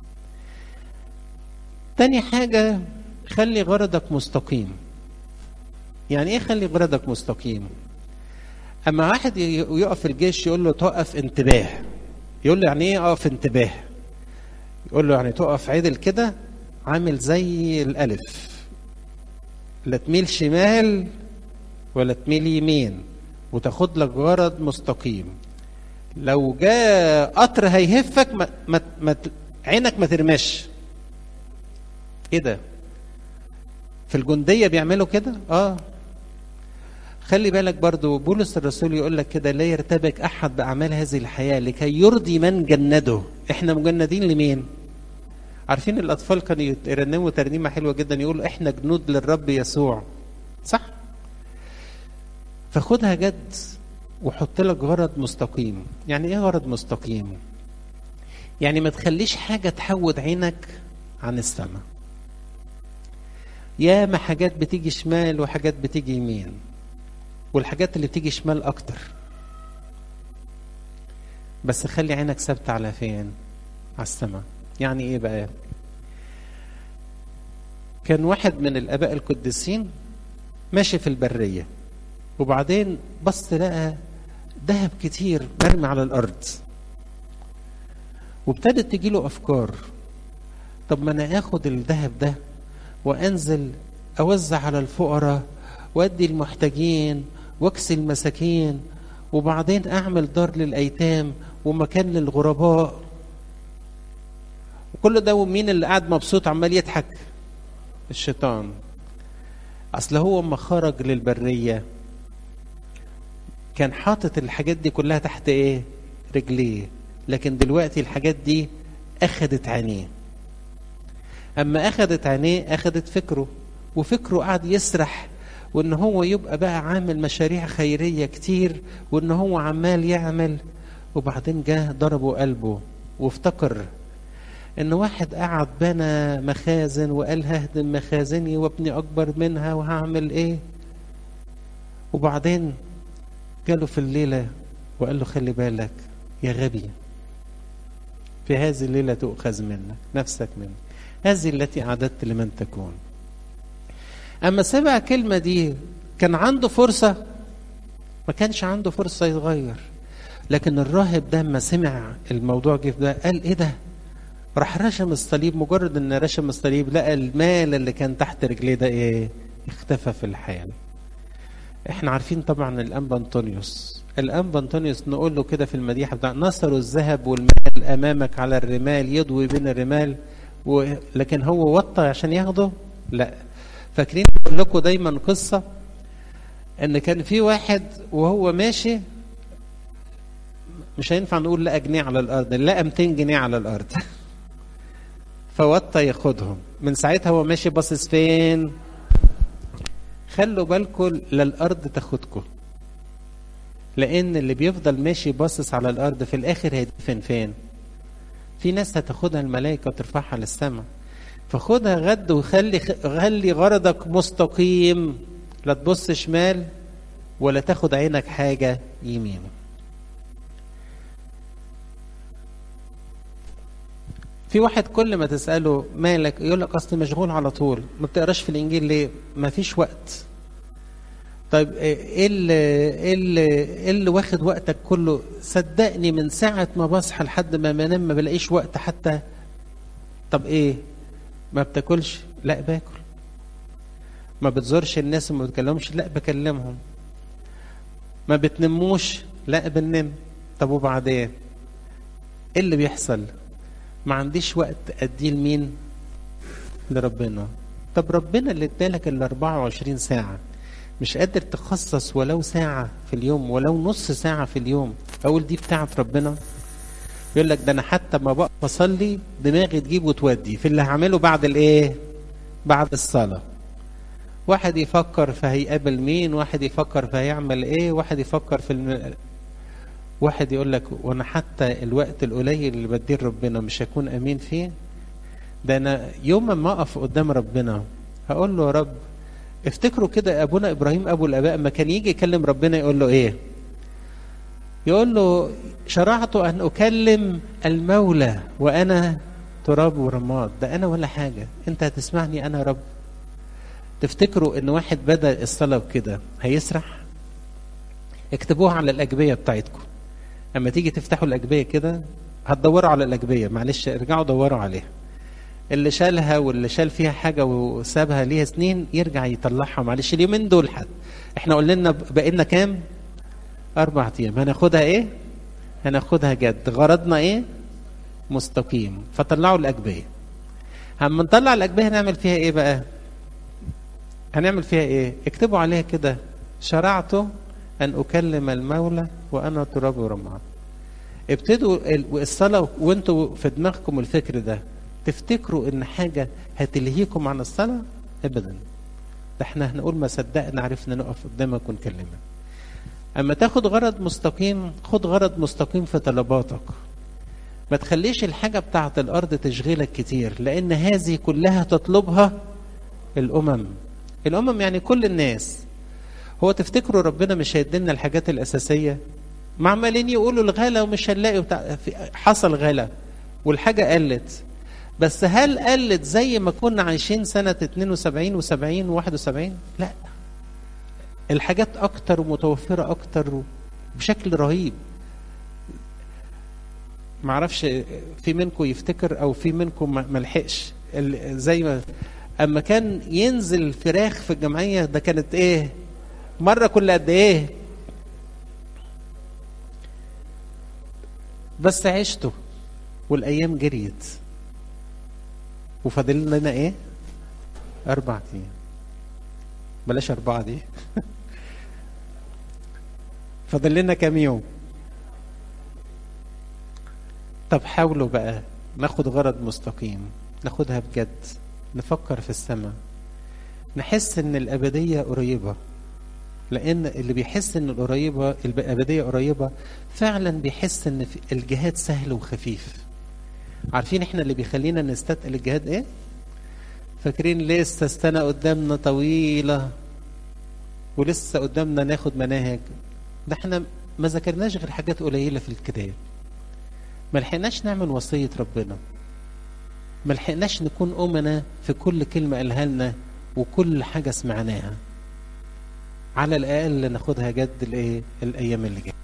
A: تاني حاجة خلي غرضك مستقيم يعني ايه خلي غرضك مستقيم اما واحد يقف في الجيش يقول له تقف انتباه يقول له يعني ايه اقف انتباه يقول له يعني تقف عدل كده عامل زي الالف لا تميل شمال ولا تميل يمين وتاخد لك غرض مستقيم لو جاء قطر هيهفك ما, ما, ما عينك ما ترمش ايه ده في الجنديه بيعملوا كده اه خلي بالك برضو بولس الرسول يقول لك كده لا يرتبك احد باعمال هذه الحياه لكي يرضي من جنده احنا مجندين لمين عارفين الاطفال كانوا يرنموا ترنيمه حلوه جدا يقولوا احنا جنود للرب يسوع صح فخدها جد وحط لك غرض مستقيم يعني ايه غرض مستقيم يعني ما تخليش حاجه تحود عينك عن السماء ياما حاجات بتيجي شمال وحاجات بتيجي يمين والحاجات اللي بتيجي شمال اكتر بس خلي عينك ثابته على فين على السماء يعني ايه بقى كان واحد من الاباء القديسين ماشي في البريه وبعدين بص لقى ذهب كتير مرمي على الارض وابتدت تجيله افكار طب ما انا اخد الذهب ده وانزل اوزع على الفقراء وادي المحتاجين واكسي المساكين وبعدين اعمل دار للايتام ومكان للغرباء وكل ده ومين اللي قاعد مبسوط عمال يضحك الشيطان اصل هو اما خرج للبريه كان حاطط الحاجات دي كلها تحت ايه رجليه لكن دلوقتي الحاجات دي اخدت عينيه اما اخدت عينيه اخدت فكره وفكره قعد يسرح وان هو يبقى بقى عامل مشاريع خيريه كتير وان هو عمال يعمل وبعدين جه ضربوا قلبه وافتكر ان واحد قعد بنى مخازن وقال ههدم مخازني وابني اكبر منها وهعمل ايه وبعدين جاله في الليله وقال له خلي بالك يا غبي في هذه الليله تؤخذ منك نفسك منك هذه التي اعددت لمن تكون اما سمع الكلمه دي كان عنده فرصه ما كانش عنده فرصه يتغير لكن الراهب ده لما سمع الموضوع جه ده قال ايه ده راح رشم الصليب مجرد ان رشم الصليب لقى المال اللي كان تحت رجليه ده ايه اختفى في الحال احنا عارفين طبعا الانبا انطونيوس الانبا انطونيوس نقول له كده في المديحه بتاع نصروا الذهب والمال امامك على الرمال يضوي بين الرمال و... لكن هو وطى عشان ياخده لا فاكرين بقول لكم دايما قصه ان كان في واحد وهو ماشي مش هينفع نقول لقى جنيه على الارض لقى 200 جنيه على الارض فوطى ياخدهم من ساعتها هو ماشي باصص فين خلوا بالكم للارض تاخدكم لان اللي بيفضل ماشي باصص على الارض في الاخر هيدفن فين في ناس هتاخدها الملائكه وترفعها للسماء فخدها غد وخلي خلي غرضك مستقيم لا تبص شمال ولا تاخد عينك حاجه يمين في واحد كل ما تساله مالك يقول لك اصل مشغول على طول ما بتقراش في الانجيل ليه ما فيش وقت طيب ايه اللي ايه اللي ايه اللي واخد وقتك كله صدقني من ساعه ما بصحى لحد ما بنام ما بلاقيش وقت حتى طب ايه ما بتاكلش لا باكل ما بتزورش الناس وما بتكلمهمش لا بكلمهم ما بتنموش لا بننم طب وبعدين ايه اللي بيحصل ما عنديش وقت اديه لمين لربنا طب ربنا اللي ادالك ال 24 ساعه مش قادر تخصص ولو ساعة في اليوم ولو نص ساعة في اليوم أقول دي بتاعت ربنا يقول لك ده أنا حتى ما بقى بصلي دماغي تجيب وتودي في اللي هعمله بعد الإيه؟ بعد الصلاة واحد يفكر فهيقابل مين واحد يفكر فهيعمل ايه واحد يفكر في الم... واحد يقول لك وانا حتى الوقت القليل اللي بديه ربنا مش هكون امين فيه ده انا يوم ما اقف قدام ربنا هقول له يا رب افتكروا كده ابونا ابراهيم ابو الاباء ما كان يجي يكلم ربنا يقول له ايه يقول له شرعت ان اكلم المولى وانا تراب ورماد ده انا ولا حاجه انت هتسمعني انا يا رب تفتكروا ان واحد بدا الصلاه كده هيسرح اكتبوها على الاجبيه بتاعتكم اما تيجي تفتحوا الاجبيه كده هتدوروا على الاجبيه معلش ارجعوا دوروا عليها اللي شالها واللي شال فيها حاجه وسابها ليها سنين يرجع يطلعها معلش اليومين دول حد احنا قلنا لنا بقى لنا كام اربع ايام هناخدها ايه هناخدها جد غرضنا ايه مستقيم فطلعوا الاجبيه اما نطلع الاجبيه هنعمل فيها ايه بقى هنعمل فيها ايه اكتبوا عليها كده شرعت ان اكلم المولى وانا تراب ورماد ابتدوا الصلاه وانتوا في دماغكم الفكر ده تفتكروا ان حاجه هتلهيكم عن الصلاه ابدا ده احنا هنقول ما صدقنا عرفنا نقف قدامك ونكلمك اما تاخد غرض مستقيم خد غرض مستقيم في طلباتك ما تخليش الحاجة بتاعت الأرض تشغلك كتير لأن هذه كلها تطلبها الأمم الأمم يعني كل الناس هو تفتكروا ربنا مش هيدينا الحاجات الأساسية معمالين يقولوا الغلا ومش هنلاقي بتاع حصل غلا والحاجة قلت بس هل قلت زي ما كنا عايشين سنة 72 و70 و71 لا الحاجات أكتر ومتوفرة أكتر بشكل رهيب معرفش في منكم يفتكر أو في منكم ملحقش زي ما أما كان ينزل فراخ في الجمعية ده كانت إيه مرة كل قد إيه بس عشته والأيام جريت وفاضل لنا ايه اربع ايام بلاش اربعه دي فاضل لنا كام يوم طب حاولوا بقى ناخد غرض مستقيم ناخدها بجد نفكر في السماء نحس ان الابديه قريبه لان اللي بيحس ان القريبه الابديه قريبه فعلا بيحس ان الجهاد سهل وخفيف عارفين احنا اللي بيخلينا نستثقل الجهاد ايه فاكرين لسه السنه قدامنا طويله ولسه قدامنا ناخد مناهج ده احنا ما ذكرناش غير حاجات قليله في الكتاب ما لحقناش نعمل وصيه ربنا ما لحقناش نكون امنا في كل كلمه قالها لنا وكل حاجه سمعناها على الاقل ناخدها جد الايه الايام اللي جايه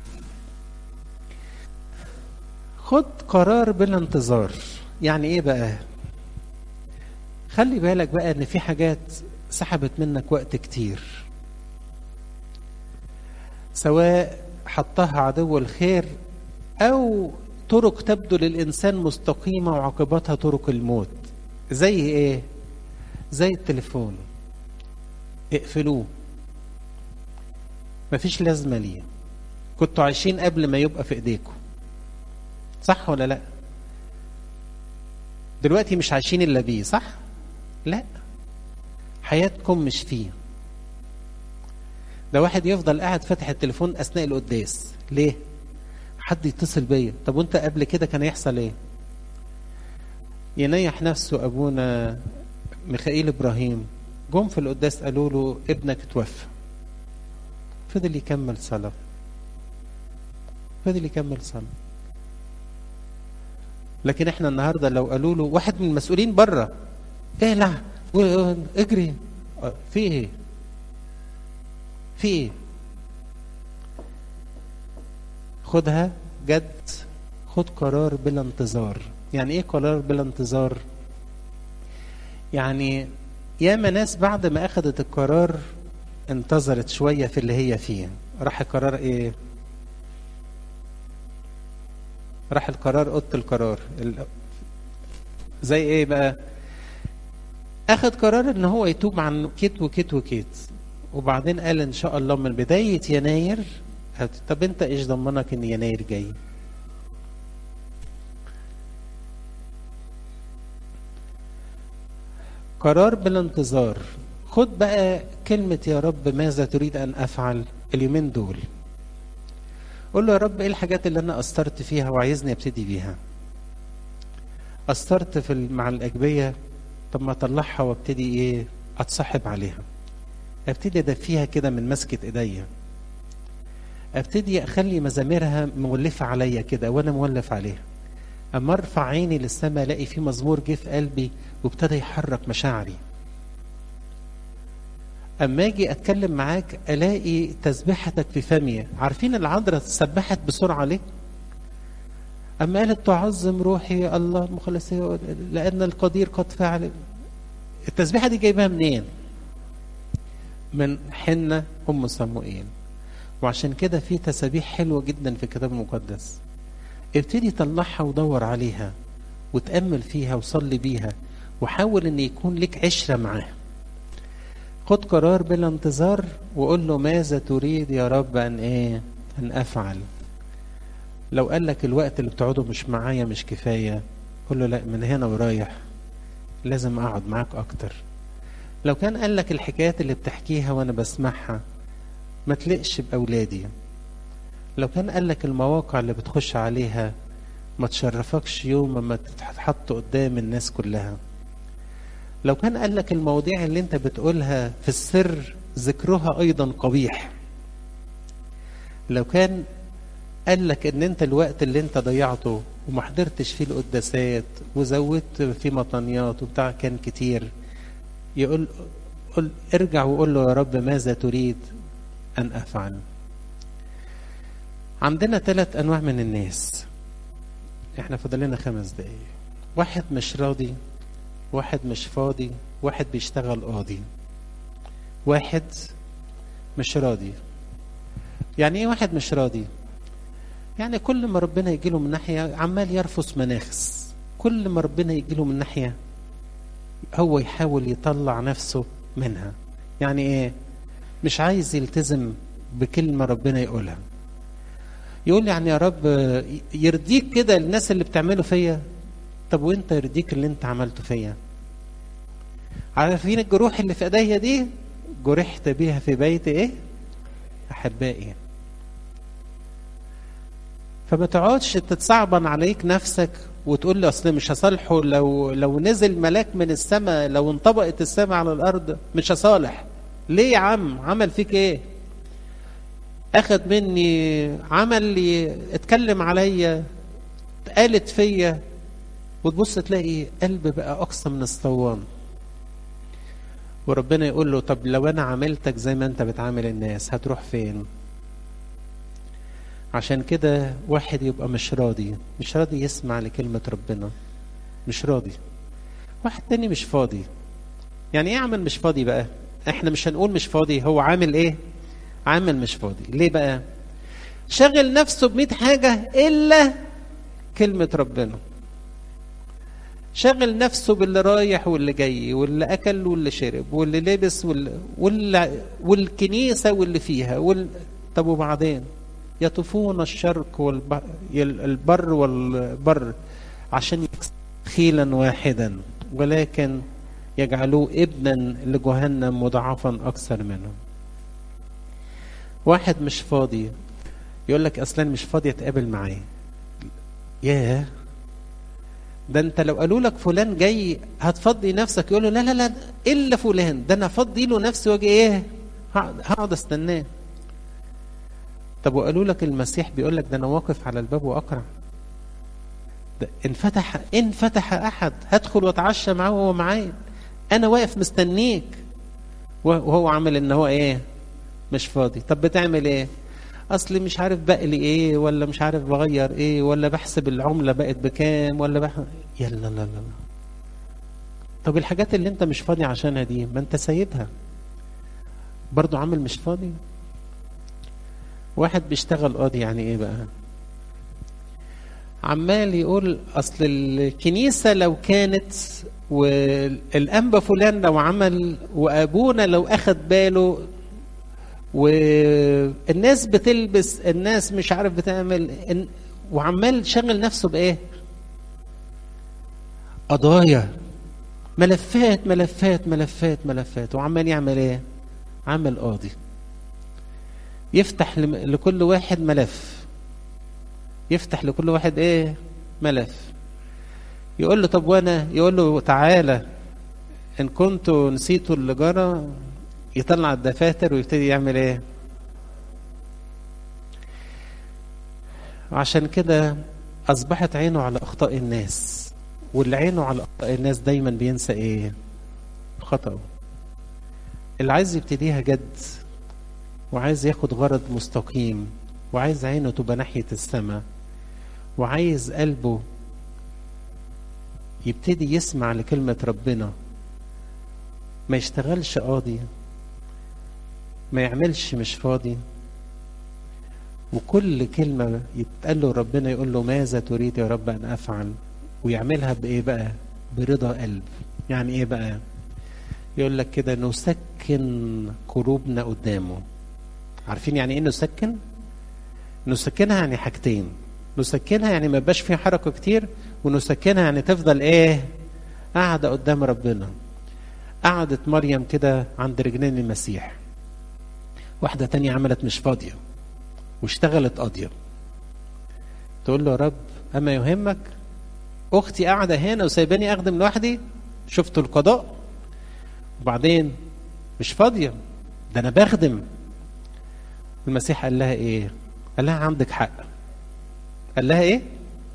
A: خد قرار بلا انتظار يعني ايه بقى خلي بالك بقى ان في حاجات سحبت منك وقت كتير سواء حطها عدو الخير او طرق تبدو للانسان مستقيمه وعاقبتها طرق الموت زي ايه زي التليفون اقفلوه مفيش لازمه ليه كنتوا عايشين قبل ما يبقى في ايديكم صح ولا لا دلوقتي مش عايشين الا بيه صح لا حياتكم مش فيه ده واحد يفضل قاعد فاتح التليفون اثناء القداس ليه حد يتصل بيا طب وانت قبل كده كان يحصل ايه ينيح نفسه ابونا ميخائيل ابراهيم جم في القداس قالوا له ابنك توفى فضل يكمل صلاه فضل يكمل صلاه لكن احنا النهارده لو قالوا له واحد من المسؤولين بره ايه لا اجري في ايه في ايه خدها جد خد قرار بلا انتظار يعني ايه قرار بلا انتظار يعني ياما ناس بعد ما اخذت القرار انتظرت شوية في اللي هي فيه راح القرار ايه راح القرار اوضه القرار زي ايه بقى اخذ قرار ان هو يتوب عن كيت وكيت وكيت وبعدين قال ان شاء الله من بدايه يناير طب انت ايش ضمنك ان يناير جاي قرار بلا انتظار خد بقى كلمة يا رب ماذا تريد أن أفعل اليومين دول قول له يا رب إيه الحاجات اللي أنا قصرت فيها وعايزني أبتدي بيها قصرت في مع الأجبية طب ما أطلعها وابتدي إيه أتصاحب عليها ابتدي أدفيها كده من مسكة إيديا ابتدي اخلي مزاميرها مولفه عليا كده وانا مولف عليها اما ارفع عيني للسماء الاقي في مزمور جه في قلبي وابتدى يحرك مشاعري اما اجي اتكلم معاك الاقي تسبيحتك في فمي عارفين العذراء سبحت بسرعه ليه اما قالت تعظم روحي الله مخلصي لان القدير قد فعل التسبيحه دي جايبها منين من حنه ام صموئيل وعشان كده في تسابيح حلوة جدا في الكتاب المقدس ابتدي طلعها ودور عليها وتأمل فيها وصلي بيها وحاول ان يكون لك عشرة معاها خد قرار بلا انتظار وقول له ماذا تريد يا رب ان ايه ان افعل لو قال لك الوقت اللي بتقعده مش معايا مش كفاية قول له لا من هنا ورايح لازم اقعد معاك اكتر لو كان قال لك الحكايات اللي بتحكيها وانا بسمعها ما تلقش بأولادي لو كان قال لك المواقع اللي بتخش عليها ما تشرفكش يوم ما تتحط قدام الناس كلها لو كان قال لك المواضيع اللي انت بتقولها في السر ذكرها ايضا قبيح لو كان قال لك ان انت الوقت اللي انت ضيعته وما حضرتش فيه القداسات وزودت فيه مطنيات وبتاع كان كتير يقول قل ارجع وقول له يا رب ماذا تريد أن أفعل عندنا ثلاث أنواع من الناس احنا فاضل لنا خمس دقايق واحد مش راضي واحد مش فاضي واحد بيشتغل قاضي واحد مش راضي يعني ايه واحد مش راضي يعني كل ما ربنا يجي له من ناحيه عمال يرفس مناخس كل ما ربنا يجي له من ناحيه هو يحاول يطلع نفسه منها يعني ايه مش عايز يلتزم بكلمة ربنا يقولها يقول يعني يا رب يرضيك كده الناس اللي بتعمله فيا طب وانت يرضيك اللي انت عملته فيا عارفين الجروح اللي في ايديا دي جرحت بيها في بيت ايه احبائي فما تقعدش تتصعبن عليك نفسك وتقول لي اصل مش هصالحه لو لو نزل ملاك من السماء لو انطبقت السماء على الارض مش هصالح ليه يا عم عمل فيك ايه اخد مني عمل لي اتكلم عليا قالت فيا وتبص تلاقي قلب بقى اقصى من الصوان وربنا يقول له طب لو انا عاملتك زي ما انت بتعامل الناس هتروح فين عشان كده واحد يبقى مش راضي مش راضي يسمع لكلمة ربنا مش راضي واحد تاني مش فاضي يعني ايه عامل مش فاضي بقى احنا مش هنقول مش فاضي هو عامل ايه عامل مش فاضي ليه بقى شغل نفسه بمئة حاجة إلا كلمة ربنا شغل نفسه باللي رايح واللي جاي واللي أكل واللي شرب واللي لبس واللي, واللي والكنيسة واللي فيها وال... طب وبعدين يطوفون الشرق والبر البر والبر عشان يكسب خيلا واحدا ولكن يجعلوه ابنا لجهنم مضاعفا اكثر منه واحد مش فاضي يقول لك اصلا مش فاضي اتقابل معاه ياه ده انت لو قالوا لك فلان جاي هتفضي نفسك يقول له لا لا لا الا فلان ده انا افضي له نفسي واجي ايه هقعد استناه طب وقالوا لك المسيح بيقول لك ده انا واقف على الباب واقرع ده ان فتح ان فتح احد هدخل واتعشى معاه وهو معايا انا واقف مستنيك وهو عامل ان هو ايه مش فاضي طب بتعمل ايه اصل مش عارف بقلي ايه ولا مش عارف بغير ايه ولا بحسب العمله بقت بكام ولا بح... يلا لا لا لا طب الحاجات اللي انت مش فاضي عشانها دي ما انت سايبها برضو عامل مش فاضي واحد بيشتغل قاضي يعني ايه بقى عمال يقول اصل الكنيسه لو كانت والانبا فلان لو عمل وابونا لو اخد باله والناس بتلبس الناس مش عارف بتعمل وعمال شغل نفسه بايه قضايا ملفات ملفات ملفات ملفات وعمال يعمل ايه عمل قاضي يفتح لكل واحد ملف يفتح لكل واحد ايه ملف يقول له طب وانا يقول له تعالى ان كنت نسيت اللي جرى يطلع الدفاتر ويبتدي يعمل ايه عشان كده اصبحت عينه على اخطاء الناس واللي عينه على اخطاء الناس دايما بينسى ايه خطأه اللي عايز يبتديها جد وعايز ياخد غرض مستقيم وعايز عينه تبقى ناحية السماء وعايز قلبه يبتدي يسمع لكلمة ربنا ما يشتغلش قاضي ما يعملش مش فاضي وكل كلمة يتقال له ربنا يقول له ماذا تريد يا رب أن أفعل ويعملها بإيه بقى برضا قلب يعني إيه بقى يقول لك كده نسكن قلوبنا قدامه عارفين يعني ايه نسكن نسكنها يعني حاجتين نسكنها يعني ما يبقاش فيها حركه كتير ونسكنها يعني تفضل ايه قاعده قدام ربنا قعدت مريم كده عند رجلين المسيح واحدة تانية عملت مش فاضية واشتغلت قاضية تقول له يا رب أما يهمك أختي قاعدة هنا وسايباني أخدم لوحدي شفتوا القضاء وبعدين مش فاضية ده أنا بخدم المسيح قال لها ايه قال لها عندك حق قال لها ايه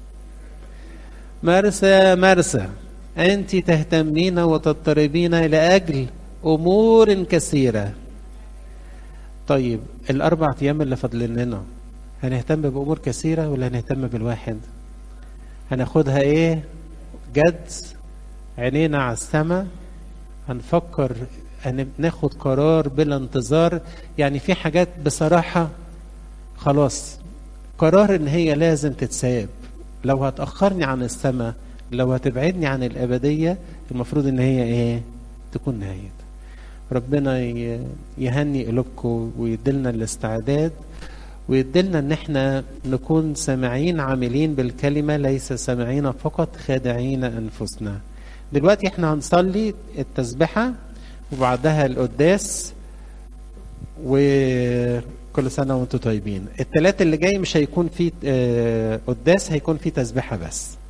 A: مرسى مرسى انت تهتمين وتضطربين لاجل امور كثيره طيب الاربع ايام اللي فاضلين لنا هنهتم بامور كثيره ولا هنهتم بالواحد هناخدها ايه جد عينينا على السماء هنفكر ناخد قرار بلا انتظار يعني في حاجات بصراحة خلاص قرار ان هي لازم تتساب لو هتأخرني عن السماء لو هتبعدني عن الأبدية المفروض ان هي ايه تكون نهاية ربنا يهني قلوبكم ويدلنا الاستعداد ويدلنا ان احنا نكون سامعين عاملين بالكلمة ليس سامعين فقط خادعين انفسنا دلوقتي احنا هنصلي التسبحة وبعدها القداس و كل سنه وانتم طيبين الثلاث اللي جاي مش هيكون فيه آه، قداس هيكون فيه تسبيحه بس